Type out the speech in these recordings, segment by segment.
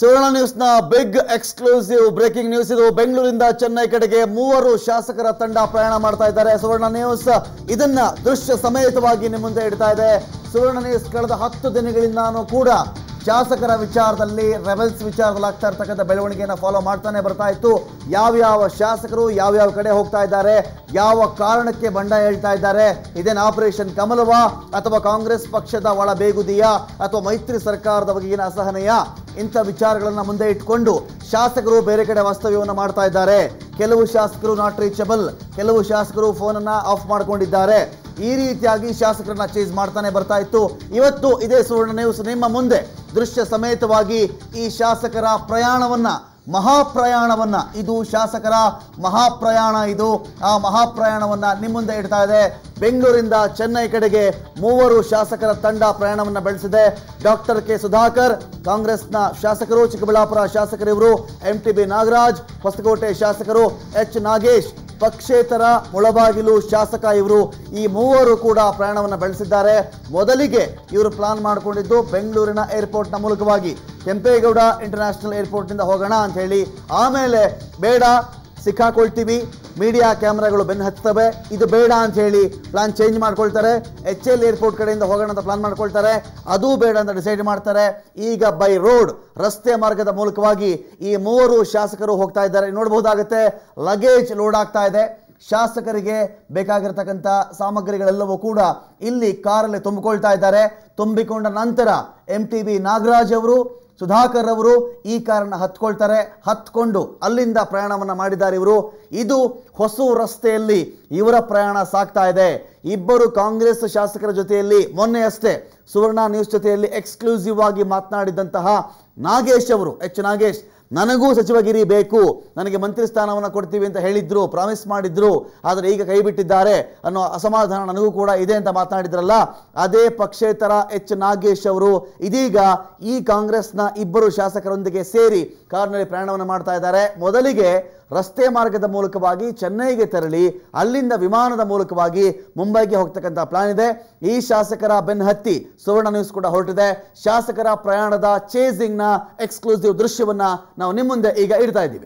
ಸುವರ್ಣ ನ್ಯೂಸ್ನ big exclusive breaking news ಇದು ಬೆಂಗಳೂರಿಂದ ಚೆನ್ನೈ ಕಡೆಗೆ ಮೂವರು ಶಾಸಕರ ತಂಡ ಪ್ರಯಾಣ ಮಾಡ್ತಾ ಇದ್ದಾರೆ ಸುವರ್ಣ ನ್ಯೂಸ್ ಇದನ್ನ ದೃಶ್ಯ ಸಮೇತವಾಗಿ ನಿಮ್ಮ ಮುಂದೆ ಇಡ್ತಾ ಇದೆ ಸುವರ್ಣ ನ್ಯೂಸ್ ಕಳೆದ ಹತ್ತು ದಿನಗಳಿಂದಾನು ಕೂಡ ಶಾಸಕರ ವಿಚಾರದಲ್ಲಿ ರೆಬಲ್ಸ್ ವಿಚಾರದಲ್ಲಿ ಆಗ್ತಾ ಇರ್ತಕ್ಕಂಥ ಬೆಳವಣಿಗೆಯನ್ನು ಫಾಲೋ ಮಾಡ್ತಾನೆ ಬರ್ತಾ ಇತ್ತು ಯಾವ್ಯಾವ ಶಾಸಕರು ಯಾವ್ಯಾವ ಕಡೆ ಹೋಗ್ತಾ ಇದ್ದಾರೆ ಯಾವ ಕಾರಣಕ್ಕೆ ಬಂಡ ಹೇಳ್ತಾ ಇದ್ದಾರೆ ಇದೇನು ಆಪರೇಷನ್ ಕಮಲವ ಅಥವಾ ಕಾಂಗ್ರೆಸ್ ಪಕ್ಷದ ಒಳ ಬೇಗುದಿಯ ಅಥವಾ ಮೈತ್ರಿ ಸರ್ಕಾರದ ಬಗೆಗಿನ ಅಸಹನೆಯ ಇಂಥ ವಿಚಾರಗಳನ್ನ ಮುಂದೆ ಇಟ್ಕೊಂಡು ಶಾಸಕರು ಬೇರೆ ಕಡೆ ವಾಸ್ತವ್ಯವನ್ನು ಮಾಡ್ತಾ ಇದ್ದಾರೆ ಕೆಲವು ಶಾಸಕರು ನಾಟ್ ರೀಚಬಲ್ ಕೆಲವು ಶಾಸಕರು ಫೋನನ್ನ ಆಫ್ ಮಾಡ್ಕೊಂಡಿದ್ದಾರೆ ಈ ರೀತಿಯಾಗಿ ಶಾಸಕರನ್ನ ಚೇಸ್ ಮಾಡ್ತಾನೆ ಬರ್ತಾ ಇತ್ತು ಇವತ್ತು ಇದೇ ಸುವರ್ಣ ನ್ಯೂಸ್ ನಿಮ್ಮ ಮುಂದೆ ದೃಶ್ಯ ಸಮೇತವಾಗಿ ಈ ಶಾಸಕರ ಪ್ರಯಾಣವನ್ನ ಮಹಾಪ್ರಯಾಣವನ್ನ ಇದು ಶಾಸಕರ ಮಹಾಪ್ರಯಾಣ ಇದು ಆ ಮಹಾಪ್ರಯಾಣವನ್ನ ನಿಮ್ಮ ಮುಂದೆ ಇಡ್ತಾ ಇದೆ ಬೆಂಗಳೂರಿಂದ ಚೆನ್ನೈ ಕಡೆಗೆ ಮೂವರು ಶಾಸಕರ ತಂಡ ಪ್ರಯಾಣವನ್ನ ಬೆಳೆಸಿದೆ ಡಾಕ್ಟರ್ ಕೆ ಸುಧಾಕರ್ ಕಾಂಗ್ರೆಸ್ನ ಶಾಸಕರು ಚಿಕ್ಕಬಳ್ಳಾಪುರ ಶಾಸಕರು ಇವರು M T B Nagaraj Hoskote ಶಾಸಕರು ಎಚ್ ನಾಗೇಶ್ ಪಕ್ಷೇತರ ಮುಳಬಾಗಿಲು ಶಾಸಕ ಇವರು ಈ ಮೂವರು ಕೂಡ ಪ್ರಯಾಣವನ್ನು ಬೆಳೆಸಿದ್ದಾರೆ ಮೊದಲಿಗೆ ಇವರು ಪ್ಲಾನ್ ಮಾಡಿಕೊಂಡಿದ್ದು ಬೆಂಗಳೂರಿನ ಏರ್ಪೋರ್ಟ್ನ ಮೂಲಕವಾಗಿ ಕೆಂಪೇಗೌಡ ಇಂಟರ್ನ್ಯಾಷನಲ್ ಏರ್ಪೋರ್ಟ್ನಿಂದ ಹೋಗೋಣ ಅಂತ ಹೇಳಿ ಆಮೇಲೆ ಬೇಡ ಸಿಕ್ಕಾಕೊಳ್ತೀವಿ ಮೀಡಿಯಾ ಕ್ಯಾಮ್ರಾಗಳು ಬೆನ್ನು ಹತ್ತವೆ ಇದು ಬೇಡ ಅಂತ ಹೇಳಿ ಪ್ಲಾನ್ ಚೇಂಜ್ ಮಾಡ್ಕೊಳ್ತಾರೆ ಎಚ್ ಎಲ್ ಏರ್ಪೋರ್ಟ್ ಕಡೆಯಿಂದ ಹೋಗೋಣ ಅಂತ ಪ್ಲಾನ್ ಮಾಡ್ಕೊಳ್ತಾರೆ ಅದು ಬೇಡ ಅಂತ ಡಿಸೈಡ್ ಮಾಡ್ತಾರೆ ಈಗ ಬೈ ರೋಡ್ ರಸ್ತೆ ಮಾರ್ಗದ ಮೂಲಕವಾಗಿ ಈ ಮೂವರು ಶಾಸಕರು ಹೋಗ್ತಾ ಇದ್ದಾರೆ ನೋಡಬಹುದಾಗುತ್ತೆ ಲಗೇಜ್ ಲೋಡ್ ಆಗ್ತಾ ಇದೆ ಶಾಸಕರಿಗೆ ಬೇಕಾಗಿರ್ತಕ್ಕಂಥ ಸಾಮಗ್ರಿಗಳೆಲ್ಲವೂ ಕೂಡ ಇಲ್ಲಿ ಕಾರಲ್ಲಿ ತುಂಬಿಕೊಳ್ತಾ ಇದ್ದಾರೆ ತುಂಬಿಕೊಂಡ ನಂತರ ಎಂ ಟಿ ಬಿ ನಾಗರಾಜ್ ಅವರು ಸುಧಾಕರ್ ಅವರು ಈ ಕಾರನ್ನ ಹತ್ಕೊಳ್ತಾರೆ ಹತ್ಕೊಂಡು ಅಲ್ಲಿಂದ ಪ್ರಯಾಣವನ್ನು ಮಾಡಿದ್ದಾರೆ ಇವರು ಇದು ಹೊಸ ರಸ್ತೆಯಲ್ಲಿ ಇವರ ಪ್ರಯಾಣ ಸಾಗ್ತಾ ಇದೆ ಇಬ್ಬರು ಕಾಂಗ್ರೆಸ್ ಶಾಸಕರ ಜೊತೆಯಲ್ಲಿ ಮೊನ್ನೆ ಅಷ್ಟೇ ಸುವರ್ಣ ನ್ಯೂಸ್ ಜೊತೆಯಲ್ಲಿ ಎಕ್ಸ್ಕ್ಲೂಸಿವ್ ಆಗಿ ಮಾತನಾಡಿದಂತಹ ನಾಗೇಶ್ ಅವರು ಎಚ್ ನಾಗೇಶ್ ನನಗೂ ಸಚಿವಗಿರಿ ಬೇಕು ನನಗೆ ಮಂತ್ರಿ ಸ್ಥಾನವನ್ನು ಕೊಡ್ತೀವಿ ಅಂತ ಹೇಳಿದ್ರು ಪ್ರಾಮಿಸ್ ಮಾಡಿದ್ರು ಆದರೆ ಈಗ ಕೈ ಬಿಟ್ಟಿದ್ದಾರೆ ಅನ್ನೋ ಅಸಮಾಧಾನ ನನಗೂ ಕೂಡ ಇದೆ ಅಂತ ಮಾತನಾಡಿದ್ರಲ್ಲ ಅದೇ ಪಕ್ಷೇತರ ಎಚ್ ನಾಗೇಶ್ ಅವರು ಇದೀಗ ಈ ಕಾಂಗ್ರೆಸ್ನ ಇಬ್ಬರು ಶಾಸಕರೊಂದಿಗೆ ಸೇರಿ ಕಾರಿನಲ್ಲಿ ಪ್ರಯಾಣವನ್ನು ಮಾಡ್ತಾ ಇದ್ದಾರೆ ಮೊದಲಿಗೆ ರಸ್ತೆ ಮಾರ್ಗದ ಮೂಲಕವಾಗಿ ಚೆನ್ನೈಗೆ ತೆರಳಿ ಅಲ್ಲಿಂದ ವಿಮಾನದ ಮೂಲಕವಾಗಿ ಮುಂಬೈಗೆ ಹೋಗ್ತಕ್ಕಂಥ ಪ್ಲಾನ್ ಇದೆ ಈ ಶಾಸಕರ ಬೆನ್ನಹತ್ತಿ ಸುವರ್ಣ ನ್ಯೂಸ್ ಕೂಡ ಹೊರಟಿದೆ ಶಾಸಕರ ಪ್ರಯಾಣದ ಚೇಸಿಂಗ್ನ ಎಕ್ಸ್ಕ್ಲೂಸಿವ್ ದೃಶ್ಯವನ್ನ ನಾವು ನಿಮ್ಮ ಮುಂದೆ ಈಗ ಇಡ್ತಾ ಇದ್ದೀವಿ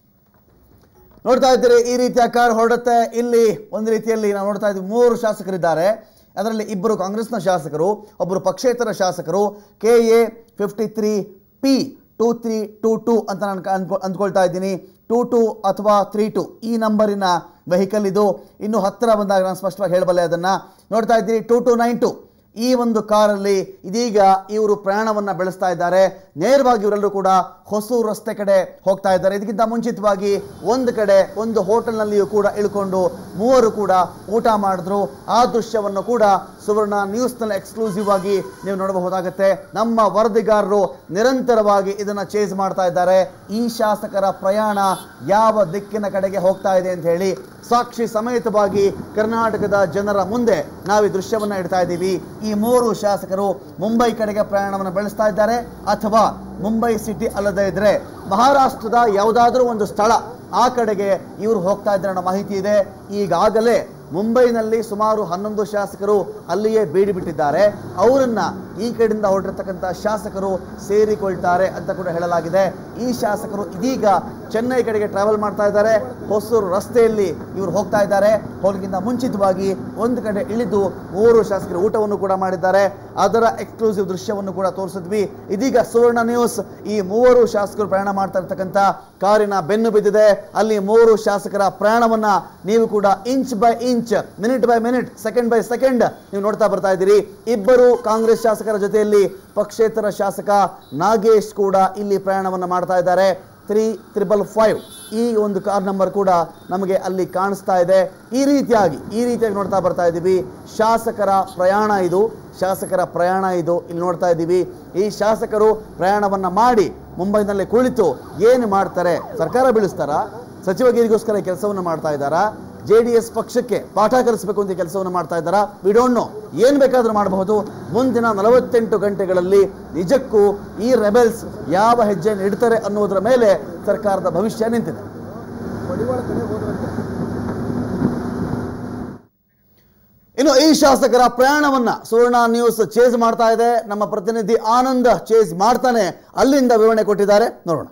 ನೋಡ್ತಾ ಇದ್ದೀರಿ ಈ ರೀತಿಯ ಕಾರ್ ಹೊರಡುತ್ತೆ ಇಲ್ಲಿ ಒಂದು ರೀತಿಯಲ್ಲಿ ನಾವು ನೋಡ್ತಾ ಇದ್ದೀವಿ ಮೂರು ಶಾಸಕರಿದ್ದಾರೆ ಅದರಲ್ಲಿ ಇಬ್ಬರು ಕಾಂಗ್ರೆಸ್ನ ಶಾಸಕರು ಒಬ್ಬರು ಪಕ್ಷೇತರ ಶಾಸಕರು K A fifty three P two three two two ಅಂತ ನಾನು ಅನ್ಕೊ ಅಂದ್ಕೊಳ್ತಾ ಇದ್ದೀನಿ ಟೂ ಟೂ ಅಥವಾ ತ್ರೀ ಟು ಈ ನಂಬರಿನ ವೆಹಿಕಲ್ ಇದು ಇನ್ನು ಹತ್ತಿರ ಬಂದಾಗ ನಾನು ಸ್ಪಷ್ಟವಾಗಿ ಹೇಳಬಲ್ಲೆ ಅದನ್ನು ನೋಡ್ತಾ ಇದ್ದೀರಿ ಟೂ ಟು ನೈನ್ ಟು ಈ ಒಂದು ಕಾರಲ್ಲಿ ಇದೀಗ ಇವರು ಪ್ರಯಾಣವನ್ನು ಬೆಳೆಸ್ತಾ ಇದ್ದಾರೆ ನೇರವಾಗಿ ಇವರೆಲ್ಲರೂ ಕೂಡ ಹೊಸೂರು ರಸ್ತೆ ಕಡೆ ಹೋಗ್ತಾ ಇದ್ದಾರೆ ಇದಕ್ಕಿಂತ ಮುಂಚಿತವಾಗಿ ಒಂದು ಕಡೆ ಒಂದು ಹೋಟೆಲ್ನಲ್ಲಿಯೂ ಕೂಡ ಇಳ್ಕೊಂಡು ಮೂವರು ಕೂಡ ಊಟ ಮಾಡಿದ್ರು ಆ ದೃಶ್ಯವನ್ನು ಕೂಡ ಸುವರ್ಣ ನ್ಯೂಸ್ನಲ್ಲಿ ಎಕ್ಸ್ಕ್ಲೂಸಿವ್ ಆಗಿ ನೀವು ನೋಡಬಹುದಾಗುತ್ತೆ ನಮ್ಮ ವರದಿಗಾರರು ನಿರಂತರವಾಗಿ ಇದನ್ನು ಚೇಸ್ ಮಾಡ್ತಾ ಇದ್ದಾರೆ ಈ ಶಾಸಕರ ಪ್ರಯಾಣ ಯಾವ ದಿಕ್ಕಿನ ಕಡೆಗೆ ಹೋಗ್ತಾ ಇದೆ ಅಂತ ಹೇಳಿ ಸಾಕ್ಷಿ ಸಮೇತವಾಗಿ ಕರ್ನಾಟಕದ ಜನರ ಮುಂದೆ ನಾವು ಈ ದೃಶ್ಯವನ್ನು ಇಡ್ತಾ ಇದ್ದೀವಿ ಈ ಮೂರು ಶಾಸಕರು ಮುಂಬೈ ಕಡೆಗೆ ಪ್ರಯಾಣವನ್ನು ಬೆಳೆಸ್ತಾ ಇದ್ದಾರೆ ಅಥವಾ ಮುಂಬೈ ಸಿಟಿ ಅಲ್ಲದೇ ಇದ್ರೆ ಮಹಾರಾಷ್ಟ್ರದ ಯಾವುದಾದ್ರೂ ಒಂದು ಸ್ಥಳ ಆ ಕಡೆಗೆ ಇವರು ಹೋಗ್ತಾ ಇದ್ದಾರೆ ಅನ್ನೋ ಮಾಹಿತಿ ಇದೆ ಈಗಾಗಲೇ ಮುಂಬೈನಲ್ಲಿ ಸುಮಾರು ಹನ್ನೊಂದು ಶಾಸಕರು ಅಲ್ಲಿಯೇ ಬೀಡಿ ಬಿಟ್ಟಿದ್ದಾರೆ ಅವರನ್ನ ಈ ಕಡೆಯಿಂದ ಹೊರಟಿರ್ತಕ್ಕಂಥ ಶಾಸಕರು ಸೇರಿಕೊಳ್ತಾರೆ ಅಂತ ಕೂಡ ಹೇಳಲಾಗಿದೆ ಈ ಶಾಸಕರು ಇದೀಗ ಚೆನ್ನೈ ಕಡೆಗೆ ಟ್ರಾವೆಲ್ ಮಾಡ್ತಾ ಇದ್ದಾರೆ ಹೊಸೂರು ರಸ್ತೆಯಲ್ಲಿ ಇವರು ಹೋಗ್ತಾ ಇದ್ದಾರೆ ಹೋಗಿಂತ ಮುಂಚಿತವಾಗಿ ಒಂದು ಕಡೆ ಇಳಿದು ಮೂವರು ಶಾಸಕರು ಊಟವನ್ನು ಕೂಡ ಮಾಡಿದ್ದಾರೆ ಅದರ ಎಕ್ಸ್ಕ್ಲೂಸಿವ್ ದೃಶ್ಯವನ್ನು ಕೂಡ ತೋರಿಸಿದ್ವಿ ಇದೀಗ ಸುವರ್ಣ ನ್ಯೂಸ್ ಈ ಮೂವರು ಶಾಸಕರು ಪ್ರಯಾಣ ಮಾಡ್ತಾ ಇರ್ತಕ್ಕಂಥ ಕಾರಿನ ಬೆನ್ನು ಬಿದ್ದಿದೆ ಅಲ್ಲಿ ಮೂವರು ಶಾಸಕರ ಪ್ರಯಾಣವನ್ನ ನೀವು ಕೂಡ inch by inch minute by minute second by second ನೀವು ನೋಡ್ತಾ ಬರ್ತಾ ಇದ್ದೀರಿ ಇಬ್ಬರು ಕಾಂಗ್ರೆಸ್ ಶಾಸಕರ ಜೊತೆಯಲ್ಲಿ ಪಕ್ಷೇತರ ಶಾಸಕ ನಾಗೇಶ್ ಕೂಡ ಇಲ್ಲಿ ಪ್ರಯಾಣವನ್ನು ಮಾಡ್ತಾ ಇದ್ದಾರೆ ತ್ರೀ ತ್ರಿಬಲ್ ಫೈವ್ ಈ ಒಂದು ಕಾರ್ ನಂಬರ್ ಕೂಡ ನಮಗೆ ಅಲ್ಲಿ ಕಾಣಿಸ್ತಾ ಇದೆ ಈ ರೀತಿಯಾಗಿ ಈ ರೀತಿಯಾಗಿ ನೋಡ್ತಾ ಬರ್ತಾ ಇದ್ದೀವಿ ಶಾಸಕರ ಪ್ರಯಾಣ ಇದು ಶಾಸಕರ ಪ್ರಯಾಣ ಇದು ಇಲ್ಲಿ ನೋಡ್ತಾ ಇದ್ದೀವಿ ಈ ಶಾಸಕರು ಪ್ರಯಾಣವನ್ನು ಮಾಡಿ ಮುಂಬೈನಲ್ಲಿ ಕುಳಿತು ಏನು ಮಾಡ್ತಾರೆ ಸರ್ಕಾರ ಬೀಳಿಸ್ತಾರಾ ಸಚಿವಗಿರಿಗೋಸ್ಕರ ಈ ಕೆಲಸವನ್ನು ಮಾಡ್ತಾ ಇದ್ದಾರಾ ಜೆ ಡಿ ಎಸ್ ಪಕ್ಷಕ್ಕೆ ಪಾಠ ಕಲಿಸಬೇಕು ಅಂತ ಕೆಲಸವನ್ನು ಮಾಡ್ತಾ ಇದ್ದಾರಾ ವಿ ಡೋಂಟ್ ನೋ ಏನು ಬೇಕಾದರೂ ಮಾಡಬಹುದು ಮುಂದಿನ ನಲವತ್ತೆಂಟು ಗಂಟೆಗಳಲ್ಲಿ ನಿಜಕ್ಕೂ ಈ ರೆಬೆಲ್ಸ್ ಯಾವ ಹೆಜ್ಜೆಯನ್ನು ಇಡ್ತಾರೆ ಅನ್ನೋದರ ಮೇಲೆ ಸರ್ಕಾರದ ಭವಿಷ್ಯ ನಿಂತಿದೆ ಇನ್ನು ಈ ಶಾಸಕರ ಪ್ರಯಾಣವನ್ನ ಸುವರ್ಣ ನ್ಯೂಸ್ ಚೇಸ್ ಮಾಡ್ತಾ ಇದೆ ನಮ್ಮ ಪ್ರತಿನಿಧಿ ಆನಂದ್ ಚೇಸ್ ಮಾಡ್ತಾನೆ ಅಲ್ಲಿಂದ ವಿವರಣೆ ಕೊಟ್ಟಿದ್ದಾರೆ ನೋಡೋಣ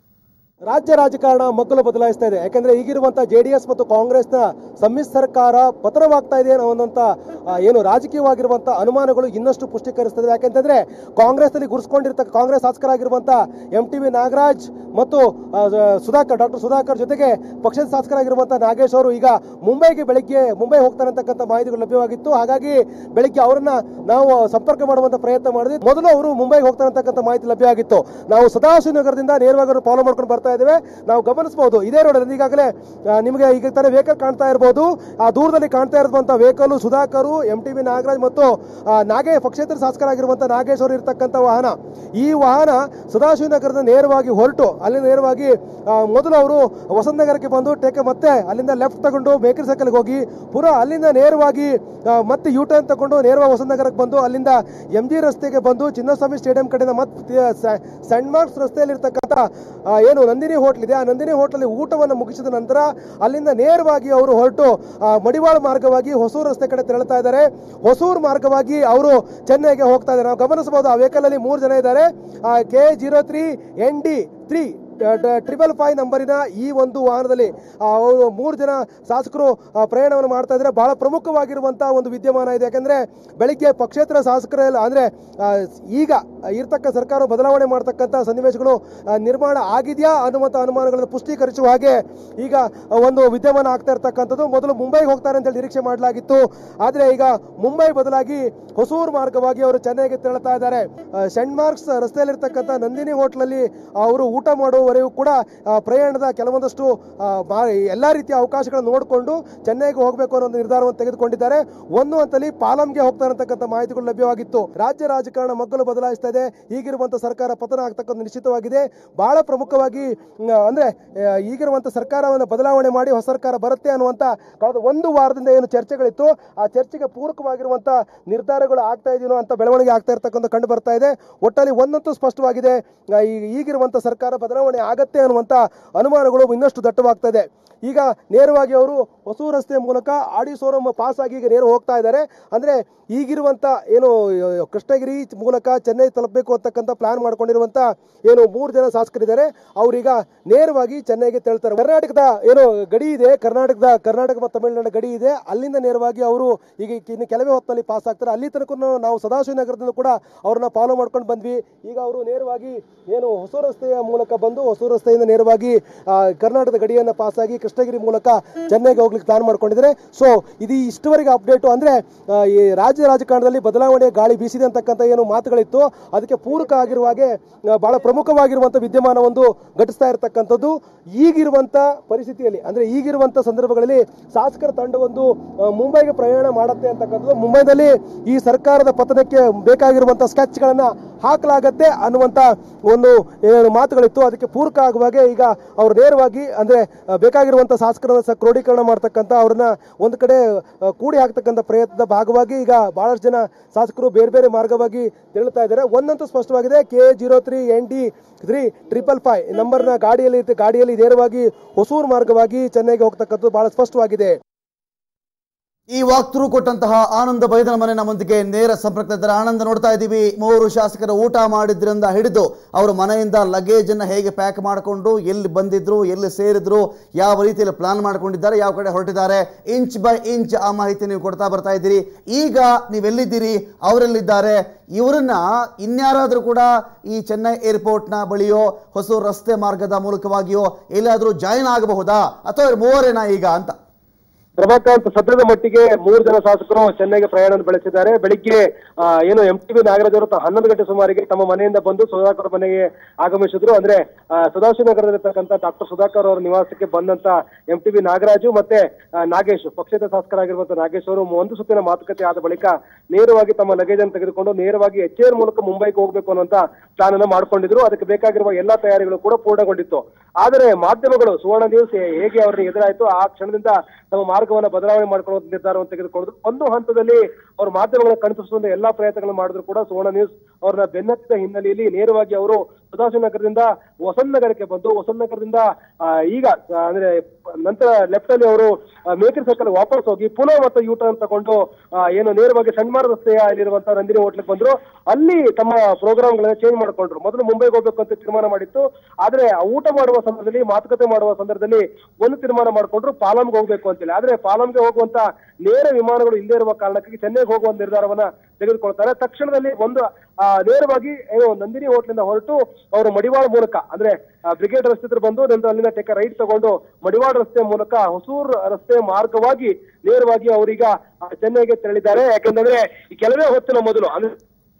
ರಾಜ್ಯ ರಾಜಕಾರಣ ಮಗ್ಗಲು ಬದಲಾಯಿಸ್ತಾ ಇದೆ ಯಾಕಂದ್ರೆ ಈಗಿರುವಂತಹ ಜೆ ಡಿ ಎಸ್ ಮತ್ತು ಕಾಂಗ್ರೆಸ್ನ ಸಮ್ಮಿಶ್ರ ಸರ್ಕಾರ ಪತನವಾಗ್ತಾ ಇದೆ ಅನ್ನುವಂಥ ಆ, ಏನು ರಾಜಕೀಯವಾಗಿರುವಂಥ ಅನುಮಾನಗಳು ಇನ್ನಷ್ಟು ಪುಷ್ಟೀಕರಿಸ್ತದೆ ಯಾಕೆಂತಂದ್ರೆ ಕಾಂಗ್ರೆಸ್ನಲ್ಲಿ ಗುರುಸ್ಕೊಂಡಿರ್ತಕ್ಕ ಕಾಂಗ್ರೆಸ್ ಶಾಸಕರಾಗಿರುವಂಥ ಎಂ ಟಿ ವಿ ನಾಗರಾಜ್ ಮತ್ತು ಆ, ಸುಧಾಕರ್ ಡಾಕ್ಟರ್ ಸುಧಾಕರ್ ಜೊತೆಗೆ ಪಕ್ಷದ ಶಾಸಕರಾಗಿರುವಂಥ ನಾಗೇಶ್ ಅವರು ಈಗ ಮುಂಬೈಗೆ ಬೆಳಿಗ್ಗೆ ಮುಂಬೈ ಹೋಗ್ತಾರೆ ಅಂತಕ್ಕಂಥ ಮಾಹಿತಿಗಳು ಲಭ್ಯವಾಗಿತ್ತು ಹಾಗಾಗಿ ಬೆಳಿಗ್ಗೆ ಅವರನ್ನ ನಾವು ಸಂಪರ್ಕ ಮಾಡುವಂತ ಪ್ರಯತ್ನ ಮಾಡಿದ್ವಿ ಮೊದಲು ಅವರು ಮುಂಬೈಗೆ ಹೋಗ್ತಾರೆ ಅಂತಕ್ಕಂಥ ಮಾಹಿತಿ ಲಭ್ಯ ಆಗಿತ್ತು ನಾವು ಸದಾಶಿವ ನಗರದಿಂದ ನೇರವಾಗಿ ಅವರು ಫಾಲೋ ಮಾಡ್ಕೊಂಡು ಬರ್ತಾ ಇದ್ದೇವೆ ನಾವು ಗಮನಿಸಬಹುದು ಇದೇ ರೋಡ್ ಈಗಾಗಲೇ ಆ, ನಿಮಗೆ ಈಗ ತಾನೇ ವೆಹಿಕಲ್ ಕಾಣ್ತಾ ಇರಬಹುದು ಆ ದೂರದಲ್ಲಿ ಕಾಣ್ತಾ ಇರುವಂತಹ vehicle Sudhakar M T V Nagaraj ಮತ್ತು ಆ, ನಾಗೇ ಪಕ್ಷೇತರ ಶಾಸಕರಾಗಿರುವಂತಹ ನಾಗೇಶ್ ಅವರು ಇರತಕ್ಕಂಥ ವಾಹನ ಈ ವಾಹನ ಸದಾಶಿವನಗರದ ನೇರವಾಗಿ ಹೊರಟು ಅಲ್ಲಿ ನೇರವಾಗಿ ಆ, ಮೊದಲು ಅವರು ವಸಂತ ನಗರಕ್ಕೆ ಬಂದು ಟೇಕೆ ಮತ್ತೆ ಅಲ್ಲಿಂದ ಲೆಫ್ಟ್ ತಗೊಂಡು ಬೇಕರಿ ಸರ್ಕಲ್ಗೆ ಹೋಗಿ ಪುನಃ ಅಲ್ಲಿಂದ ನೇರವಾಗಿ ಆ, ಮತ್ತೆ ಯೂ ಟರ್ನ್ ತಗೊಂಡು ನೇರವಾಗಿ ವಸಂತ ನಗರಕ್ಕೆ ಬಂದು ಅಲ್ಲಿಂದ ಎಂ ಜಿ ರಸ್ತೆಗೆ ಬಂದು ಚಿನ್ನಸ್ವಾಮಿ ಸ್ಟೇಡಿಯಂ ಕಡೆಯಿಂದ ಮತ್ತೆ ಸೆಂಟ್ ಮಾರ್ಕ್ಸ್ ರಸ್ತೆಯಲ್ಲಿ ಇರ್ತಕ್ಕಂಥ ಆ, ಏನು ನಂದಿನಿ ಹೋಟ್ಲ್ ಇದೆ ಆ ನಂದಿನಿ ಹೋಟ್ಲಲ್ಲಿ ಊಟವನ್ನು ಮುಗಿಸಿದ ನಂತರ ಅಲ್ಲಿಂದ ನೇರವಾಗಿ ಅವರು ಹೊರಟು ಆ, ಮಡಿವಾಳ ಮಾರ್ಗವಾಗಿ ಹೊಸೂರು ರಸ್ತೆ ಕಡೆ ತೆರಳುತ್ತಾ ಇದ್ದಾರೆ ಹೊಸೂರು ಮಾರ್ಗವಾಗಿ ಅವರು ಚೆನ್ನೈಗೆ ಹೋಗ್ತಾ ಇದ್ದಾರೆ ನಾವು ಗಮನಿಸಬಹುದು ಆ ವೆಹಿಕಲ್ ಅಲ್ಲಿ ಮೂರು ಜನ ಇದ್ದಾರೆ K zero three N D three triple five ನಂಬರಿನ ಈ ಒಂದು ವಾಹನದಲ್ಲಿ ಆ, ಅವರು ಮೂರು ಜನ ಶಾಸಕರು ಆ, ಪ್ರಯಾಣವನ್ನು ಮಾಡ್ತಾ ಇದ್ದಾರೆ ಬಹಳ ಪ್ರಮುಖವಾಗಿರುವಂತಹ ಒಂದು ವಿದ್ಯಮಾನ ಇದೆ ಯಾಕಂದ್ರೆ ಬೆಳಿಗ್ಗೆ ಪಕ್ಷೇತರ ಶಾಸಕರೆಲ್ಲ ಅಂದ್ರೆ ಆ, ಈಗ ಇರ್ತಕ್ಕ ಸರ್ಕಾರ ಬದಲಾವಣೆ ಮಾಡ್ತಕ್ಕಂಥ ಸನ್ನಿವೇಶಗಳು ಆ, ನಿರ್ಮಾಣ ಆಗಿದೆಯಾ ಅನ್ನುವಂಥ ಅನುಮಾನಗಳನ್ನು ಪುಷ್ಟೀಕರಿಸುವ ಹಾಗೆ ಈಗ ಒಂದು ವಿದ್ಯಮಾನ ಆಗ್ತಾ ಇರ್ತಕ್ಕಂಥದ್ದು ಮೊದಲು ಮುಂಬೈಗೆ ಹೋಗ್ತಾರೆ ಅಂತ ಹೇಳಿ ನಿರೀಕ್ಷೆ ಮಾಡಲಾಗಿತ್ತು ಆದ್ರೆ ಈಗ ಮುಂಬೈ ಬದಲಾಗಿ ಹೊಸೂರು ಮಾರ್ಗವಾಗಿ ಅವರು ಚೆನ್ನೈಗೆ ತೆರಳುತ್ತಾ ಇದ್ದಾರೆ ಆ, ಸೆಂಟ್ ಮಾರ್ಕ್ಸ್ ರಸ್ತೆಯಲ್ಲಿರ್ತಕ್ಕಂಥ ನಂದಿನಿ ಹೋಟ್ಲಲ್ಲಿ ಅವರು ಊಟ ಮಾಡುವವರೆಗೂ ಕೂಡ ಆ, ಪ್ರಯಾಣದ ಕೆಲವೊಂದಷ್ಟು ಆ, ಬಾ- ಎಲ್ಲಾ ರೀತಿಯ ಅವಕಾಶಗಳನ್ನು ನೋಡಿಕೊಂಡು ಚೆನ್ನೈಗೆ ಹೋಗಬೇಕು ಅನ್ನೋ ಒಂದು ನಿರ್ಧಾರವನ್ನು ತೆಗೆದುಕೊಂಡಿದ್ದಾರೆ ಒಂದು ಹಂತಲ್ಲಿ ಪಾಲಂಗೆ ಹೋಗ್ತಾರೆ ಅಂತಕ್ಕಂಥ ಮಾಹಿತಿಗಳು ಲಭ್ಯವಾಗಿತ್ತು ರಾಜ್ಯ ರಾಜಕಾರಣ ಮಗ್ಗಲು ಬದಲಾಯಿಸ್ತಾ ಇದೆ ಈಗಿರುವಂತ ಸರ್ಕಾರ ಪತನ ಆಗ್ತಕ್ಕಂಥ ನಿಶ್ಚಿತವಾಗಿದೆ ಬಹಳ ಪ್ರಮುಖವಾಗಿ ಮ್, ಅಂದ್ರೆ ಆ, ಈಗಿರುವಂತ ಸರ್ಕಾರವನ್ನು ಬದಲಾವಣೆ ಮಾಡಿ ಹೊಸ ಸರ್ಕಾರ ಬರುತ್ತೆ ಅನ್ನುವಂತ ಕಳೆದ ಒಂದು ವಾರದಿಂದ ಏನು ಚರ್ಚೆಗಳಿತ್ತು ಆ ಚರ್ಚೆಗೆ ಪೂರಕವಾಗಿರುವಂತ ನಿರ್ಧಾರಗಳು ಆಗ್ತಾ ಇದೆಯೋ ಅಂತ ಬೆಳವಣಿಗೆ ಆಗ್ತಾ ಇರ್ತಕ್ಕಂಥ ಕಂಡು ಬರ್ತಾ ಇದೆ ಒಟ್ಟಲ್ಲಿ ಒಂದಂತೂ ಸ್ಪಷ್ಟವಾಗಿದೆ ಆ, ಈ- ಈಗಿರುವಂತ ಸರ್ಕಾರ ಬದಲಾವಣೆ ಆಗತ್ತೆ ಅನ್ನುವಂತ ಅನುಮಾನಗಳು ಇನ್ನಷ್ಟು ದಟ್ಟವಾಗ್ತಾ ಇದೆ ಈಗ ನೇರವಾಗಿ ಅವರು ಹೊಸೂರು ರಸ್ತೆ ಮೂಲಕ ಆಡಿ ಶೋರೂಮ್ ಪಾಸ್ ಆಗಿ ಈಗ ನೇರ ಹೋಗ್ತಾ ಇದ್ದಾರೆ ಅಂದ್ರೆ ಈಗಿರುವಂತ ಏನು ಅಹ್, ಕೃಷ್ಣಗಿರಿ ಮೂಲಕ ಚೆನ್ನೈ ತಲುಪಬೇಕು ಅಂತಕ್ಕಂಥ ಪ್ಲಾನ್ ಮಾಡ್ಕೊಂಡಿರುವಂತ ಏನು ಮೂರು ಜನ ಶಾಸಕರಿದ್ದಾರೆ ಅವರೀಗ ನೇರವಾಗಿ ಚೆನ್ನೈಗೆ ತೆರಳ್ತಾರೆ ಕರ್ನಾಟಕದ ಏನು ಗಡಿ ಇದೆ ಕರ್ನಾಟಕದ ಕರ್ನಾಟಕ ಮತ್ತು ತಮಿಳುನಾಡು ಗಡಿ ಇದೆ ಅಲ್ಲಿಂದ ನೇರವಾಗಿ ಅವರು ಈಗ ಇನ್ನು ಕೆಲವೇ ಹೊತ್ತಿನಲ್ಲಿ ಪಾಸ್ ಆಗ್ತಾರೆ ಅಲ್ಲಿ ತನಕ ನಾವು ಸದಾಶಿವ ನಗರದಿಂದ ಕೂಡ ಅವ್ರನ್ನ ಫಾಲೋ ಮಾಡ್ಕೊಂಡು ಬಂದ್ವಿ ಈಗ ಅವರು ನೇರವಾಗಿ ಏನು ಹೊಸ ರಸ್ತೆಯ ಮೂಲಕ ಬಂದು ಹೊಸ ರಸ್ತೆಯಿಂದ ನೇರವಾಗಿ ಆ, ಕರ್ನಾಟಕದ ಗಡಿಯನ್ನು ಪಾಸ್ ಆಗಿ ಕೃಷ್ಣಗಿರಿ ಮೂಲಕ ಚೆನ್ನೈಗೆ ಹೋಗ್ಲಿಕ್ಕೆ ಪ್ಲಾನ್ ಮಾಡ್ಕೊಂಡಿದ್ದಾರೆ ಸೊ ಇದು ಇಷ್ಟುವರೆಗೆ ಅಪ್ಡೇಟು ಅಂದ್ರೆ ಆ, ಈ ರಾಜ್ಯ ರಾಜಕಾರಣದಲ್ಲಿ ಬದಲಾವಣೆ ಗಾಳಿ ಬೀಸಿದೆ ಅಂತಕ್ಕಂಥ ಏನು ಮಾತುಗಳಿತ್ತು ಅದಕ್ಕೆ ಪೂರಕ ಆಗಿರುವ ಹಾಗೆ ಆ, ಬಹಳ ಪ್ರಮುಖವಾಗಿರುವಂಥ ವಿದ್ಯಮಾನ ಒಂದು ಘಟಿಸ್ತಾ ಇರತಕ್ಕಂಥದ್ದು ಈಗಿರುವಂತ ಪರಿಸ್ಥಿತಿಯಲ್ಲಿ ಅಂದ್ರೆ ಈಗಿರುವಂತ ಸಂದರ್ಭಗಳಲ್ಲಿ ಶಾಸಕರ ತಂಡವೊಂದು ಆ, ಮುಂಬೈಗೆ ಪ್ರಯಾಣ ಮಾಡುತ್ತೆ ಅಂತಕ್ಕಂಥದ್ದು ಮುಂಬೈನಲ್ಲಿ ಈ ಸರ್ಕಾರದ ಪತನಕ್ಕೆ ಬೇಕಾಗಿರುವಂತ ಸ್ಕೆಚ್ಗಳನ್ನ ಹಾಕಲಾಗತ್ತೆ ಅನ್ನುವಂತ ಒಂದು ಏನು ಮಾತುಗಳಿತ್ತು ಅದಕ್ಕೆ ಪೂರಕ ಆಗುವ ಹಾಗೆ ಈಗ ಅವರು ನೇರವಾಗಿ ಅಂದ್ರೆ ಆ, ಬೇಕಾಗಿರುವಂತ ಶಾಸಕರನ್ನ ಸಹ ಕ್ರೋಢೀಕರಣ ಮಾಡ್ತಕ್ಕಂಥ ಅವ್ರನ್ನ ಒಂದು ಕಡೆ ಆ, ಕೂಡಿ ಹಾಕ್ತಕ್ಕಂಥ ಪ್ರಯತ್ನದ ಭಾಗವಾಗಿ ಈಗ ಬಹಳಷ್ಟು ಜನ ಶಾಸಕರು ಬೇರೆ ಬೇರೆ ಮಾರ್ಗವಾಗಿ ತೆರಳುತ್ತಾ ಇದ್ದಾರೆ ಒಂದಂತೂ ಸ್ಪಷ್ಟವಾಗಿದೆ K zero three N D three triple five ನಂಬರ್ನ ಗಾಡಿಯಲ್ಲಿ ಇರುತ್ತೆ ಗಾಡಿಯಲ್ಲಿ ನೇರವಾಗಿ ಹೊಸೂರು ಮಾರ್ಗವಾಗಿ ಚೆನ್ನೈಗೆ ಹೋಗ್ತಕ್ಕಂಥದ್ದು ಬಹಳ ಸ್ಪಷ್ಟವಾಗಿದೆ ಈ ವಾಕ್ತರು ಕೊಟ್ಟಂತಹ ಆನಂದ ಬೈದನ ಮನೆ ನಮ್ಮೊಂದಿಗೆ ನೇರ ಸಂಪರ್ಕದಿದ್ದಾರೆ ಆನಂದ ನೋಡ್ತಾ ಇದ್ದೀವಿ ಮೂವರು ಶಾಸಕರು ಊಟ ಮಾಡಿದ್ರಿಂದ ಹಿಡಿದು ಅವರು ಮನೆಯಿಂದ ಲಗೇಜ್ ಅನ್ನ ಹೇಗೆ ಪ್ಯಾಕ್ ಮಾಡಿಕೊಂಡು ಎಲ್ಲಿ ಬಂದಿದ್ರು ಎಲ್ಲಿ ಸೇರಿದ್ರು ಯಾವ ರೀತಿಯಲ್ಲಿ ಪ್ಲಾನ್ ಮಾಡ್ಕೊಂಡಿದ್ದಾರೆ ಯಾವ ಕಡೆ ಹೊರಟಿದ್ದಾರೆ ಇಂಚ್ ಬೈ ಇಂಚ್ ಆ ಮಾಹಿತಿ ನೀವು ಕೊಡ್ತಾ ಬರ್ತಾ ಇದ್ದೀರಿ ಈಗ ನೀವೆಲ್ಲಿದ್ದೀರಿ ಅವರೆಲ್ಲಿದ್ದಾರೆ ಇವರನ್ನ ಇನ್ಯಾರಾದರೂ ಕೂಡ ಈ ಚೆನ್ನೈ ಏರ್ಪೋರ್ಟ್ನ ಬಳಿಯೋ ಹೊಸ ರಸ್ತೆ ಮಾರ್ಗದ ಮೂಲಕವಾಗಿಯೋ ಎಲ್ಲಾದರೂ ಜಾಯಿನ್ ಆಗಬಹುದಾ ಅಥವಾ ಇವ್ರು ಮೂವರೇನಾ ಈಗ ಅಂತ ಪ್ರಭಾಕಾಂತ್ ಸದ್ಯದ ಮಟ್ಟಿಗೆ ಮೂರು ಜನ ಶಾಸಕರು ಚೆನ್ನೈಗೆ ಪ್ರಯಾಣ ಬೆಳೆಸಿದ್ದಾರೆ ಬೆಳಿಗ್ಗೆ ಆ, ಏನು ಎಂ ಟಿ ಬಿ ನಾಗರಾಜ್ ಅವರು ತ- ಹನ್ನೊಂದು ಗಂಟೆ ಸುಮಾರಿಗೆ ತಮ್ಮ ಮನೆಯಿಂದ ಬಂದು ಸುಧಾಕರ್ ಮನೆಗೆ ಆಗಮಿಸಿದ್ರು ಅಂದ್ರೆ ಆ, ಸದಾಶಿವನಗರದಲ್ಲಿರ್ತಕ್ಕಂಥ ಡಾಕ್ಟರ್ ಸುಧಾಕರ್ ಅವರ ನಿವಾಸಕ್ಕೆ ಬಂದಂತ ಎಂ ಟಿ ಬಿ ನಾಗರಾಜು ಮತ್ತೆ ಆ, ನಾಗೇಶ್ ಪಕ್ಷೇತರ ಶಾಸಕರಾಗಿರುವಂತಹ ನಾಗೇಶ್ ಅವರು ಒಂದು ಸುತ್ತಿನ ಮಾತುಕತೆ ಆದ ಬಳಿಕ ನೇರವಾಗಿ ತಮ್ಮ ಲಗೇಜ್ ಅನ್ನು ತೆಗೆದುಕೊಂಡು ನೇರವಾಗಿ ಎಚ್ ಏರ್ ಮೂಲಕ ಮುಂಬೈಗೆ ಹೋಗಬೇಕು ಅನ್ನುವಂತ ಪ್ಲಾನ್ ಅನ್ನು ಮಾಡ್ಕೊಂಡಿದ್ರು ಅದಕ್ಕೆ ಬೇಕಾಗಿರುವ ಎಲ್ಲಾ ತಯಾರಿಗಳು ಕೂಡ ಪೂರ್ಣಗೊಂಡಿತ್ತು ಆದರೆ ಮಾಧ್ಯಮಗಳು ಸುವರ್ಣ ನ್ಯೂಸ್ ಹೇಗೆ ಅವರಿಗೆ ಎದುರಾಯಿತು ಆ ಕ್ಷಣದಿಂದ ತಮ್ಮ ಮಾರ್ಗವನ್ನು ಬದಲಾವಣೆ ಮಾಡಿಕೊಳ್ಳುವ ನಿರ್ಧಾರವನ್ನು ತೆಗೆದುಕೊಂಡಿದ್ರು ಒಂದು ಹಂತದಲ್ಲಿ ಅವರು ಮಾಧ್ಯಮಗಳ ಕಣ್ತರಿಸುವಂತ ಎಲ್ಲಾ ಪ್ರಯತ್ನಗಳನ್ನು ಮಾಡಿದ್ರು ಕೂಡ ಸುವರ್ಣ ನ್ಯೂಸ್ ಅವ್ರನ್ನ ಬೆನ್ನತ್ತಿದ ಹಿನ್ನೆಲೆಯಲ್ಲಿ ನೇರವಾಗಿ ಅವರು ಸದಾಶಿವ ನಗರದಿಂದ ವಸಂತ ನಗರಕ್ಕೆ ಬಂದು ವಸಂತ ನಗರದಿಂದ ಆ, ಈಗ ಆ, ಅಂದ್ರೆ ನಂತರ ಲೆಫ್ಟ್ ಅಲ್ಲಿ ಅವರು ಮೇಕರ್ ಸರ್ಕಲ್ ವಾಪಸ್ ಹೋಗಿ ಪುನಃ ಮತ್ತೆ ಯೂ ಟರ್ನ್ ತಗೊಂಡು ಆ, ಏನು ನೇರವಾಗಿ ಸಣ್ಣ ರಸ್ತೆಯ ಅಲ್ಲಿರುವಂತಹ ನಂದಿನಿ ಹೋಟ್ಲಿಗೆ ಬಂದ್ರು ಅಲ್ಲಿ ತಮ್ಮ ಪ್ರೋಗ್ರಾಮ್ ಗಳನ್ನ ಚೇಂಜ್ ಮಾಡ್ಕೊಂಡ್ರು ಮೊದಲು ಮುಂಬೈಗೆ ಹೋಗ್ಬೇಕು ಅಂತ ತೀರ್ಮಾನ ಮಾಡಿತ್ತು ಆದ್ರೆ ಆ ಊಟ ಮಾಡುವ ಸಂದರ್ಭದಲ್ಲಿ ಮಾತುಕತೆ ಮಾಡುವ ಸಂದರ್ಭದಲ್ಲಿ ಒಂದು ತೀರ್ಮಾನ ಮಾಡ್ಕೊಂಡ್ರು ಪಾಲಂಗೆ ಹೋಗ್ಬೇಕು ಅಂತೇಳಿ ಆದ್ರೆ ಪಾಲಂಗೆ ಹೋಗುವಂತ ನೇರ ವಿಮಾನಗಳು ಇಲ್ಲೇ ಇರುವ ಕಾರಣಕ್ಕಾಗಿ ಚೆನ್ನೈಗೆ ಹೋಗುವ ನಿರ್ಧಾರವನ್ನ ತೆಗೆದುಕೊಳ್ತಾರೆ ತಕ್ಷಣದಲ್ಲಿ ಒಂದು ಆ, ನೇರವಾಗಿ ಏನು ನಂದಿನಿ ಹೋಟ್ಲಿಂದ ಹೊರಟು ಅವರು ಮಡಿವಾಳ ಮೂಲಕ ಅಂದ್ರೆ ಆ, ಬ್ರಿಗೇಡ್ ರಸ್ತೆ ಹತ್ರ ಬಂದು ನಂತರ ಅಲ್ಲಿಂದ ಟೆಕ್ಕ ರೈಟ್ ತಗೊಂಡು ಮಡಿವಾಳ ರಸ್ತೆ ಮೂಲಕ ಹೊಸೂರ್ ರಸ್ತೆ ಮಾರ್ಗವಾಗಿ ನೇರವಾಗಿ ಅವರೀಗ ಆ, ಚೆನ್ನೈಗೆ ತೆರಳಿದ್ದಾರೆ ಯಾಕೆಂದ್ರೆ ಈ ಕೆಲವೇ ಹೊತ್ತಿನ ಮೊದಲು ಅಂದ್ರೆ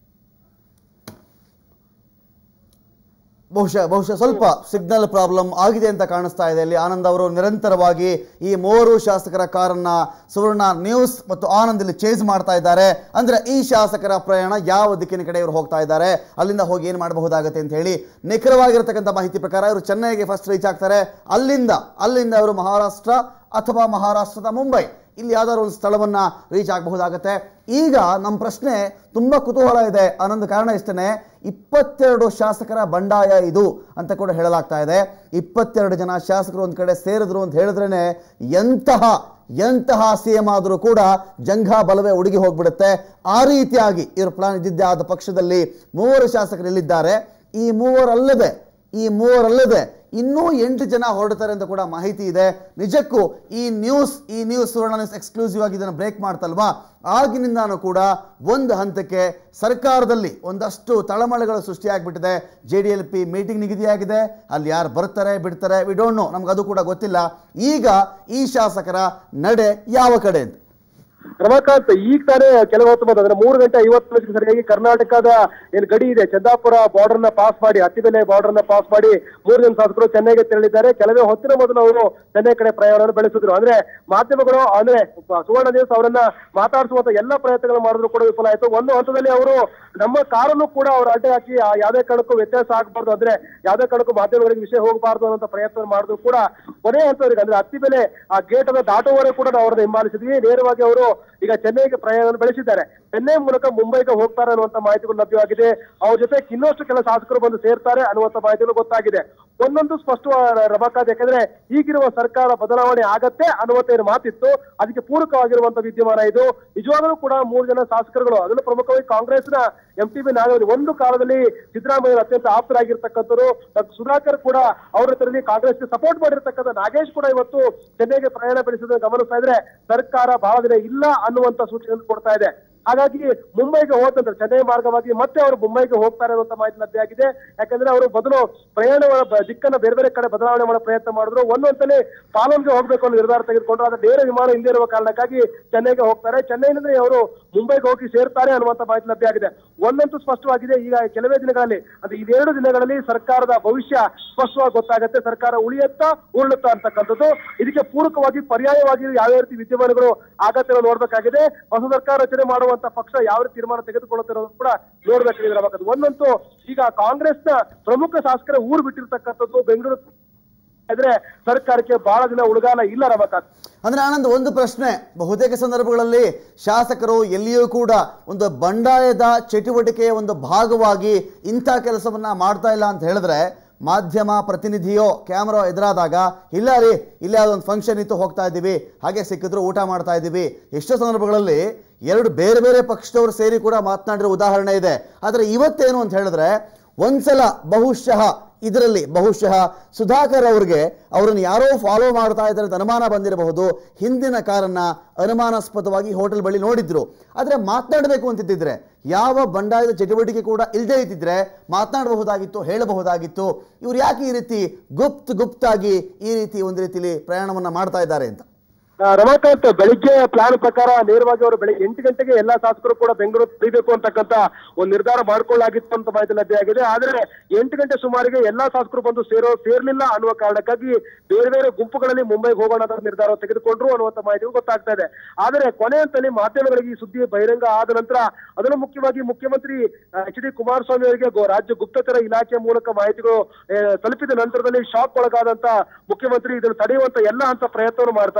ಬಹುಶಃ ಬಹುಶಃ ಸ್ವಲ್ಪ ಸಿಗ್ನಲ್ ಪ್ರಾಬ್ಲಮ್ ಆಗಿದೆ ಅಂತ ಕಾಣಿಸ್ತಾ ಇದೆ ಇಲ್ಲಿ ಆನಂದ್ ಅವರು ನಿರಂತರವಾಗಿ ಈ ಮೂವರು ಶಾಸಕರ ಕಾರನ್ನ ಸುವರ್ಣ ನ್ಯೂಸ್ ಮತ್ತು ಆನಂದ್ ಇಲ್ಲಿ ಚೇಂಜ್ ಮಾಡ್ತಾ ಇದ್ದಾರೆ ಅಂದ್ರೆ ಈ ಶಾಸಕರ ಪ್ರಯಾಣ ಯಾವ ದಿಕ್ಕಿನ ಕಡೆ ಇವರು ಹೋಗ್ತಾ ಇದ್ದಾರೆ ಅಲ್ಲಿಂದ ಹೋಗಿ ಏನು ಮಾಡಬಹುದಾಗುತ್ತೆ ಅಂತ ಹೇಳಿ ನಿಖರವಾಗಿರತಕ್ಕಂಥ ಮಾಹಿತಿ ಪ್ರಕಾರ ಇವರು ಚೆನ್ನೈಗೆ ಫಸ್ಟ್ ರೀಚ್ ಆಗ್ತಾರೆ ಅಲ್ಲಿಂದ ಅಲ್ಲಿಂದ ಅವರು ಮಹಾರಾಷ್ಟ್ರ ಅಥವಾ ಮಹಾರಾಷ್ಟ್ರದ ಮುಂಬೈ ಇಲ್ಲಿ ಯಾವ್ದಾದ್ರು ಒಂದು ಸ್ಥಳವನ್ನ ರೀಚ್ ಆಗಬಹುದಾಗತ್ತೆ ಈಗ ನಮ್ಮ ಪ್ರಶ್ನೆ ತುಂಬಾ ಕುತೂಹಲ ಇದೆ ಅನ್ನೊಂದು ಕಾರಣ ಇಷ್ಟೇ ಇಪ್ಪತ್ತೆರಡು ಶಾಸಕರ ಬಂಡಾಯ ಇದು ಅಂತ ಕೂಡ ಹೇಳಲಾಗ್ತಾ ಇದೆ ಇಪ್ಪತ್ತೆರಡು ಜನ ಶಾಸಕರು ಒಂದು ಕಡೆ ಸೇರಿದ್ರು ಅಂತ ಹೇಳಿದ್ರೇನೆ ಎಂತಹ ಎಂತಹ ಸಿ ಎಂ ಆದರೂ ಕೂಡ ಜಂಘ ಬಲವೇ ಉಡುಗಿ ಹೋಗ್ಬಿಡುತ್ತೆ ಆ ರೀತಿಯಾಗಿ ಇವರು ಪ್ಲಾನ್ ಇದ್ದಿದ್ದೇ ಆದ ಪಕ್ಷದಲ್ಲಿ ಮೂವರು ಶಾಸಕರು ಇಲ್ಲಿದ್ದಾರೆ ಈ ಮೂವರಲ್ಲದೆ ಈ ಮೂವರಲ್ಲದೆ ಇನ್ನೂ ಎಂಟು ಜನ ಹೊರಡ್ತಾರೆ ಅಂತ ಕೂಡ ಮಾಹಿತಿ ಇದೆ ನಿಜಕ್ಕೂ ಈ ನ್ಯೂಸ್ ಈ ನ್ಯೂಸ್ ಸುವರ್ಣ ನ್ಯೂಸ್ ಎಕ್ಸ್ಕ್ಲೂಸಿವ್ ಆಗಿ ಇದನ್ನು ಬ್ರೇಕ್ ಮಾಡ್ತಲ್ವಾ ಆಗಿನಿಂದಾನು ಕೂಡ ಒಂದು ಹಂತಕ್ಕೆ ಸರ್ಕಾರದಲ್ಲಿ ಒಂದಷ್ಟು ತಳಮಳಗಳು ಸೃಷ್ಟಿಯಾಗ್ಬಿಟ್ಟಿದೆ J D L P meeting ನಿಗದಿಯಾಗಿದೆ ಅಲ್ಲಿ ಯಾರು ಬರ್ತಾರೆ ಬಿಡ್ತಾರೆ ವಿ ಡೋಂಟ್ ನೋ ನಮ್ಗೆ ಅದು ಕೂಡ ಗೊತ್ತಿಲ್ಲ ಈಗ ಈ ಶಾಸಕರ ನಡೆ ಯಾವ ಕಡೆ ಅಂತ ರಮಾಕಾಂತ್ ಈಗ ತಾನೇ ಕೆಲವು ಹೊತ್ತು ಬಂದ ಅಂದ್ರೆ ಮೂರು ಗಂಟೆ ಐವತ್ತು ನಿಮಿಷಕ್ಕೆ ಸರಿಯಾಗಿ ಕರ್ನಾಟಕದ ಏನ್ ಗಡಿ ಇದೆ ಚಂದಾಪುರ ಬಾರ್ಡರ್ ನ ಪಾಸ್ ಮಾಡಿ ಹತ್ತಿಬೆಲೆ ಬಾರ್ಡರ್ ನ ಪಾಸ್ ಮಾಡಿ ಮೂರು ಜನ ಶಾಸಕರು ಚೆನ್ನೈಗೆ ತೆರಳಿದ್ದಾರೆ ಕೆಲವೇ ಹೊತ್ತಿನ ಮೊದಲು ಅವರು ಚೆನ್ನೈ ಕಡೆ ಪ್ರಯಾಣವನ್ನು ಬೆಳೆಸಿದ್ರು ಅಂದ್ರೆ ಮಾಧ್ಯಮಗಳು ಅಂದ್ರೆ ಸುವರ್ಣ ನ್ಯೂಸ್ ಅವರನ್ನ ಮಾತಾಡಿಸುವಂತ ಎಲ್ಲ ಪ್ರಯತ್ನಗಳು ಮಾಡಿದ್ರು ಕೂಡ ವಿಫಲ ಆಯ್ತು ಒಂದು ಹಂತದಲ್ಲಿ ಅವರು ನಮ್ಮ ಕಾರನ್ನು ಕೂಡ ಅವರು ಅಡ್ಡೆ ಹಾಕಿ ಆ ಯಾವುದೇ ಕಾರಣಕ್ಕೂ ವ್ಯತ್ಯಾಸ ಆಗಬಾರ್ದು ಅಂದ್ರೆ ಯಾವುದೇ ಕಾರಣಕ್ಕೂ ಮಾಧ್ಯಮಗಳಿಗೆ ವಿಷಯ ಹೋಗಬಾರ್ದು ಅನ್ನೋ ಪ್ರಯತ್ನ ಮಾಡಿದ್ರು ಕೂಡ ಕೊನೆ ಹಂತವರೆಗೆ ಅಂದ್ರೆ ಹತ್ತಿ ಬೆಲೆ ಆ ಗೇಟ್ ಅನ್ನ ದಾಟುವವರೆಗೂ ಕೂಡ ನಾವು ಅವ್ರನ್ನ ಹಿಂಬಾಲಿಸಿದ್ವಿ ನೇರವಾಗಿ ಅವರು ಈಗ ಚೆನ್ನೈಗೆ ಪ್ರಯಾಣ ಬೆಳೆಸಿದ್ದಾರೆ ಚೆನ್ನೈ ಮೂಲಕ ಮುಂಬೈಗೆ ಹೋಗ್ತಾರೆ ಅನ್ನುವಂತ ಮಾಹಿತಿಗಳು ಲಭ್ಯವಾಗಿದೆ ಅವ್ರ ಜೊತೆ ಇನ್ನಷ್ಟು ಕೆಲ ಶಾಸಕರು ಬಂದು ಸೇರ್ತಾರೆ ಅನ್ನುವಂತ ಮಾಹಿತಿಗಳು ಗೊತ್ತಾಗಿದೆ ಒಂದೊಂದು ಸ್ಪಷ್ಟವಾದ ರಮಕಾದ್ ಯಾಕಂದ್ರೆ ಈಗಿರುವ ಸರ್ಕಾರ ಬದಲಾವಣೆ ಆಗತ್ತೆ ಅನ್ನುವಂತ ಏನು ಮಾತಿತ್ತು ಅದಕ್ಕೆ ಪೂರಕವಾಗಿರುವಂತ ವಿದ್ಯಮಾನ ಇದು ನಿಜವಾಗಲೂ ಕೂಡ ಮೂರು ಜನ ಶಾಸಕರುಗಳು ಅದರಲ್ಲೂ ಪ್ರಮುಖವಾಗಿ ಕಾಂಗ್ರೆಸ್ನ ಎಂ ಟಿ ಬಿ ನಾಗರಾಜ್ ಒಂದು ಕಾಲದಲ್ಲಿ ಸಿದ್ದರಾಮಯ್ಯ ಅತ್ಯಂತ ಆಪ್ತರಾಗಿರ್ತಕ್ಕಂಥವ್ರು ಡಾಕ್ಟರ್ ಸುಧಾಕರ್ ಕೂಡ ಅವರ ಹತ್ರದಲ್ಲಿ ಕಾಂಗ್ರೆಸ್ಗೆ ಸಪೋರ್ಟ್ ಮಾಡಿರ್ತಕ್ಕಂಥ ನಾಗೇಶ್ ಕೂಡ ಇವತ್ತು ಚೆನ್ನೈಗೆ ಪ್ರಯಾಣ ಬೆಳೆಸಿದ ಗಮನಿಸ್ತಾ ಇದ್ರೆ ಸರ್ಕಾರ ಬಹಳ ದಿನ ಇಲ್ಲ ಅನ್ನುವಂತ ಸೂಚನೆ ಕೊಡ್ತಾ ಇದೆ ಹಾಗಾಗಿ ಮುಂಬೈಗೆ ಹೋದ ನಂತರ ಚೆನ್ನೈ ಮಾರ್ಗವಾಗಿ ಮತ್ತೆ ಅವರು ಮುಂಬೈಗೆ ಹೋಗ್ತಾರೆ ಅನ್ನುವಂತ ಮಾಹಿತಿ ಲಭ್ಯ ಆಗಿದೆ ಯಾಕಂದ್ರೆ ಅವರು ಮೊದಲು ಪ್ರಯಾಣ ದಿಕ್ಕನ್ನ ಬೇರೆ ಬೇರೆ ಕಡೆ ಬದಲಾವಣೆ ಮಾಡೋ ಪ್ರಯತ್ನ ಮಾಡಿದ್ರು ಒಂದು ಹಂತಲ್ಲಿ ಪಾಲನ್ಗೆ ಹೋಗ್ಬೇಕು ಅನ್ನೋ ನಿರ್ಧಾರ ತೆಗೆದುಕೊಂಡ್ರು ಆದ್ರೆ ಬೇರೆ ವಿಮಾನ ಇಲ್ಲದೆ ಇರುವ ಕಾರಣಕ್ಕಾಗಿ ಚೆನ್ನೈಗೆ ಹೋಗ್ತಾರೆ ಚೆನ್ನೈನಿಂದ ಅವರು ಮುಂಬೈಗೆ ಹೋಗಿ ಸೇರ್ತಾರೆ ಅನ್ನುವಂತ ಮಾಹಿತಿ ಲಭ್ಯ ಆಗಿದೆ ಒಂದಂತೂ ಸ್ಪಷ್ಟವಾಗಿದೆ ಈಗ ಕೆಲವೇ ದಿನಗಳಲ್ಲಿ ಅಂದ್ರೆ ಇದೆರಡು ದಿನಗಳಲ್ಲಿ ಸರ್ಕಾರದ ಭವಿಷ್ಯ ಸ್ಪಷ್ಟವಾಗಿ ಗೊತ್ತಾಗುತ್ತೆ ಸರ್ಕಾರ ಉಳಿಯುತ್ತಾ ಉರುಳುತ್ತಾ ಅಂತಕ್ಕಂಥದ್ದು ಇದಕ್ಕೆ ಪೂರಕವಾಗಿ ಪರ್ಯಾಯವಾಗಿ ಯಾವ ರೀತಿ ವಿದ್ಯಮಾನಗಳು ಆಗತ್ತೆ ಅನ್ನೋದು ನೋಡ್ಬೇಕಾಗಿದೆ ಹೊಸ ಸರ್ಕಾರ ರಚನೆ ಮಾಡುವಂತ ಪಕ್ಷ ಯಾವ ರೀತಿ ತೀರ್ಮಾನ ತೆಗೆದುಕೊಳ್ಳುತ್ತಿರೋದು ಕೂಡ ನೋಡ್ಬೇಕಾಗಿದೆ ರಮಕಾಂತ್. ಒಂದಂತೂ ಈಗ ಕಾಂಗ್ರೆಸ್ನ ಪ್ರಮುಖ ಶಾಸಕರ ಊರು ಬಿಟ್ಟಿರ್ತಕ್ಕಂಥದ್ದು ಬೆಂಗಳೂರು ಆದ್ರೆ ಸರ್ಕಾರಕ್ಕೆ ಬಹಳ ದಿನ ಉಳಿಗಾಲ ಇಲ್ಲ ರಮಕಾಂತ್ ಅಂದ್ರೆ ಆನಂದ್ ಒಂದು ಪ್ರಶ್ನೆ ಬಹುತೇಕ ಸಂದರ್ಭಗಳಲ್ಲಿ ಶಾಸಕರು ಎಲ್ಲಿಯೂ ಕೂಡ ಒಂದು ಬಂಡಾಯದ ಚಟುವಟಿಕೆಯ ಒಂದು ಭಾಗವಾಗಿ ಇಂಥ ಕೆಲಸವನ್ನ ಮಾಡ್ತಾ ಇಲ್ಲ ಅಂತ ಹೇಳಿದ್ರೆ ಮಾಧ್ಯಮ ಪ್ರತಿನಿಧಿಯೋ ಕ್ಯಾಮ್ರಾ ಎದುರಾದಾಗ ಇಲ್ಲ ರೀ ಇಲ್ಲೇ ಅದೊಂದು ಫಂಕ್ಷನ್ ಇತ್ತು ಹೋಗ್ತಾ ಇದ್ದೀವಿ ಹಾಗೆ ಸಿಕ್ಕಿದ್ರು ಊಟ ಮಾಡ್ತಾ ಇದ್ದೀವಿ ಎಷ್ಟೋ ಸಂದರ್ಭಗಳಲ್ಲಿ ಎರಡು ಬೇರೆ ಬೇರೆ ಪಕ್ಷದವರು ಸೇರಿ ಕೂಡ ಮಾತನಾಡಿರೋ ಉದಾಹರಣೆ ಇದೆ ಆದರೆ ಇವತ್ತೇನು ಅಂತ ಹೇಳಿದ್ರೆ ಒಂದ್ಸಲ ಬಹುಶಃ ಇದರಲ್ಲಿ ಬಹುಶಃ ಸುಧಾಕರ್ ಅವ್ರಿಗೆ ಅವರನ್ನು ಯಾರೋ ಫಾಲೋ ಮಾಡ್ತಾ ಇದ್ದಾರೆ ಅಂತ ಅನುಮಾನ ಬಂದಿರಬಹುದು ಹಿಂದಿನ ಕಾರನ್ನ ಅನುಮಾನಾಸ್ಪದವಾಗಿ ಹೋಟೆಲ್ ಬಳಿ ನೋಡಿದ್ರು ಆದರೆ ಮಾತನಾಡಬೇಕು ಅಂತಿದ್ದಿದ್ರೆ ಯಾವ ಬಂಡಾಯದ ಚಟುವಟಿಕೆ ಕೂಡ ಇಲ್ಲದೆ ಇದ್ದಿದ್ರೆ ಮಾತನಾಡಬಹುದಾಗಿತ್ತು ಹೇಳಬಹುದಾಗಿತ್ತು ಇವ್ರು ಯಾಕೆ ಈ ರೀತಿ ಗುಪ್ತ್ ಗುಪ್ತಾಗಿ ಈ ರೀತಿ ಒಂದು ರೀತಿಲಿ ಪ್ರಯಾಣವನ್ನ ಮಾಡ್ತಾ ಇದ್ದಾರೆ ಅಂತ ಆ, ರಮಾಕಾಂತ್ ಬೆಳಿಗ್ಗೆ ಪ್ಲಾನ್ ಪ್ರಕಾರ ನೇರವಾಗಿ ಅವರು ಬೆಳಿಗ್ಗೆ ಎಂಟು ಗಂಟೆಗೆ ಎಲ್ಲಾ ಶಾಸಕರು ಕೂಡ ಬೆಂಗಳೂರು ತಿಳಿಬೇಕು ಅಂತಕ್ಕಂತ ಒಂದು ನಿರ್ಧಾರ ಮಾಡ್ಕೊಳ್ಳಾಗಿತ್ತು ಅಂತ ಮಾಹಿತಿ ಲಭ್ಯ ಆಗಿದೆ ಆದ್ರೆ ಎಂಟು ಗಂಟೆ ಸುಮಾರಿಗೆ ಎಲ್ಲಾ ಶಾಸಕರು ಬಂದು ಸೇರೋ ಸೇರ್ಲಿಲ್ಲ ಅನ್ನುವ ಕಾರಣಕ್ಕಾಗಿ ಬೇರೆ ಬೇರೆ ಗುಂಪುಗಳಲ್ಲಿ ಮುಂಬೈಗೆ ಹೋಗೋಣ ಅಂತ ನಿರ್ಧಾರ ತೆಗೆದುಕೊಂಡ್ರು ಅನ್ನುವಂತ ಮಾಹಿತಿ ಗೊತ್ತಾಗ್ತಾ ಇದೆ ಆದ್ರೆ ಕೊನೆ ಹಂತದಲ್ಲಿ ಮಾಧ್ಯಮಗಳಿಗೆ ಈ ಸುದ್ದಿ ಬಹಿರಂಗ ಆದ ನಂತರ ಅದನ್ನು ಮುಖ್ಯವಾಗಿ ಮುಖ್ಯಮಂತ್ರಿ ಎಚ್ ಡಿ ಕುಮಾರಸ್ವಾಮಿ ಅವರಿಗೆ ಗೋ- ರಾಜ್ಯ ಗುಪ್ತಚರ ಇಲಾಖೆ ಮೂಲಕ ಮಾಹಿತಿಗಳು ಆ, ತಲುಪಿದ ನಂತರದಲ್ಲಿ ಶಾಕ್ ಒಳಗಾದಂತ ಮುಖ್ಯಮಂತ್ರಿ ಇದನ್ನು ತಡೆಯುವಂತ ಎಲ್ಲ ಹಂತ ಪ್ರಯತ್ನವನ್ನು ಮಾಡ್ತಾರೆ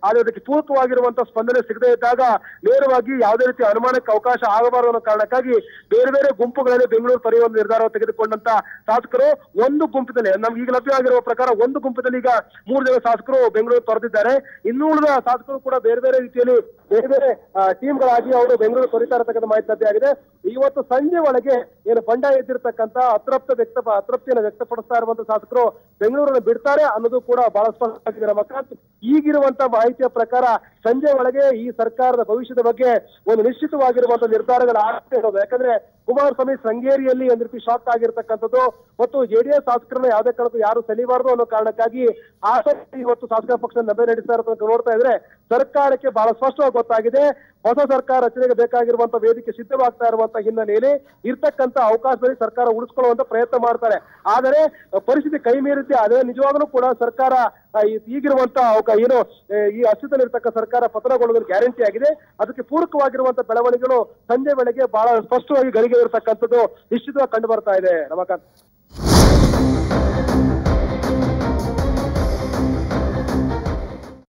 ಆದ್ರೆ ಅದಕ್ಕೆ ಪೂರಕವಾಗಿರುವಂತಹ ಸ್ಪಂದನೆ ಸಿಗದೇ ಇದ್ದಾಗ ನೇರವಾಗಿ ಯಾವುದೇ ರೀತಿ ಅನುಮಾನಕ್ಕೆ ಅವಕಾಶ ಆಗಬಾರದು ಅನ್ನೋ ಕಾರಣಕ್ಕಾಗಿ ಬೇರೆ ಬೇರೆ ಗುಂಪುಗಳಲ್ಲಿ ಬೆಂಗಳೂರು ತೊರೆಯುವ ಒಂದು ನಿರ್ಧಾರ ತೆಗೆದುಕೊಂಡಂತ ಶಾಸಕರು ಒಂದು ಗುಂಪಿನಲ್ಲಿ ನಮ್ಗೆ ಈಗ ಲಭ್ಯ ಆಗಿರುವ ಪ್ರಕಾರ ಒಂದು ಗುಂಪಿನಲ್ಲಿ ಈಗ ಮೂರು ಜನ ಶಾಸಕರು ಬೆಂಗಳೂರು ತೊರೆದಿದ್ದಾರೆ ಇನ್ನು ಉಳಿದ ಶಾಸಕರು ಕೂಡ ಬೇರೆ ಬೇರೆ ರೀತಿಯಲ್ಲಿ ಬೇರೆ ಬೇರೆ ಟೀಮ್ಗಳಾಗಿ ಅವರು ಬೆಂಗಳೂರು ತೊರಿತಾ ಇರತಕ್ಕಂಥ ಮಾಹಿತಿ ಲಭ್ಯ ಇವತ್ತು ಸಂಜೆ ಒಳಗೆ ಏನು ಬಂಡಾಯ ಎದ್ದಿರ್ತಕ್ಕಂಥ ಅತೃಪ್ತ ವ್ಯಕ್ತ ಅತೃಪ್ತಿಯನ್ನು ವ್ಯಕ್ತಪಡಿಸ್ತಾ ಇರುವಂತ ಶಾಸಕರು ಬೆಂಗಳೂರನ್ನು ಬಿಡ್ತಾರೆ ಅನ್ನೋದು ಕೂಡ ಬಹಳ ಸ್ಪಷ್ಟವಾಗಿದೆ ರಮಕಾಂತ್ ಈಗಿರುವಂತ ಮಾಹಿತಿಯ ಪ್ರಕಾರ ಸಂಜೆ ಒಳಗೆ ಈ ಸರ್ಕಾರದ ಭವಿಷ್ಯದ ಬಗ್ಗೆ ಒಂದು ನಿಶ್ಚಿತವಾಗಿರುವಂತ ನಿರ್ಧಾರಗಳು ಆಗ್ತಾ ಇರೋದು ಯಾಕಂದ್ರೆ ಕುಮಾರಸ್ವಾಮಿ ಶೃಂಗೇರಿಯಲ್ಲಿ ಒಂದು ರೀತಿ ಶಾಕ್ ಆಗಿರ್ತಕ್ಕಂಥದ್ದು ಮತ್ತು ಜೆಡಿಎಸ್ ಶಾಸಕರನ್ನ ಯಾವುದೇ ಕಾರಣಕ್ಕೂ ಯಾರು ಸೆಳಿಬಾರದು ಅನ್ನೋ ಕಾರಣಕ್ಕಾಗಿ ಆಸಕ್ತಿ ಇವತ್ತು ಶಾಸಕ ಪಕ್ಷ ನಭೆ ನಡೆಸ್ತಾ ಇರೋದನ್ನ ನೋಡ್ತಾ ಇದ್ರೆ ಸರ್ಕಾರಕ್ಕೆ ಬಹಳ ಸ್ಪಷ್ಟವಾಗಿ ಗೊತ್ತಾಗಿದೆ ಹೊಸ ಸರ್ಕಾರ ರಚನೆಗೆ ಬೇಕಾಗಿರುವಂತ ವೇದಿಕೆ ಸಿದ್ಧವಾಗ್ತಾ ಇರುವಂತ ಹಿನ್ನೆಲೆಯಲ್ಲಿ ಇರ್ತಕ್ಕಂತ ಅವಕಾಶದಲ್ಲಿ ಸರ್ಕಾರ ಉಳಿಸ್ಕೊಳ್ಳುವಂತ ಪ್ರಯತ್ನ ಮಾಡ್ತಾರೆ ಆದರೆ ಪರಿಸ್ಥಿತಿ ಕೈ ಮೀರಿದ್ದೆ ಅದೇ ನಿಜವಾಗ್ಲೂ ಕೂಡ ಸರ್ಕಾರ ಆ, ಈ- ಈಗಿರುವಂತ ಅವಕ ಏನು ಆ, ಈ ಅಸ್ತಿತ್ವದಲ್ಲಿರ್ತಕ್ಕ ಸರ್ಕಾರ ಪತನಗೊಳ್ಳೋದು ಗ್ಯಾರಂಟಿ ಆಗಿದೆ ಅದಕ್ಕೆ ಪೂರಕವಾಗಿರುವಂತ ಬೆಳವಣಿಗೆಗಳು ಸಂಜೆ ವೇಳೆಗೆ ಬಹಳ ಸ್ಪಷ್ಟವಾಗಿ ಗಳಿಗೆ ಇರತಕ್ಕಂಥದ್ದು ನಿಶ್ಚಿತವಾಗಿ ಕಂಡು ಬರ್ತಾ ಇದೆ ರಮಾಕಾಂತ್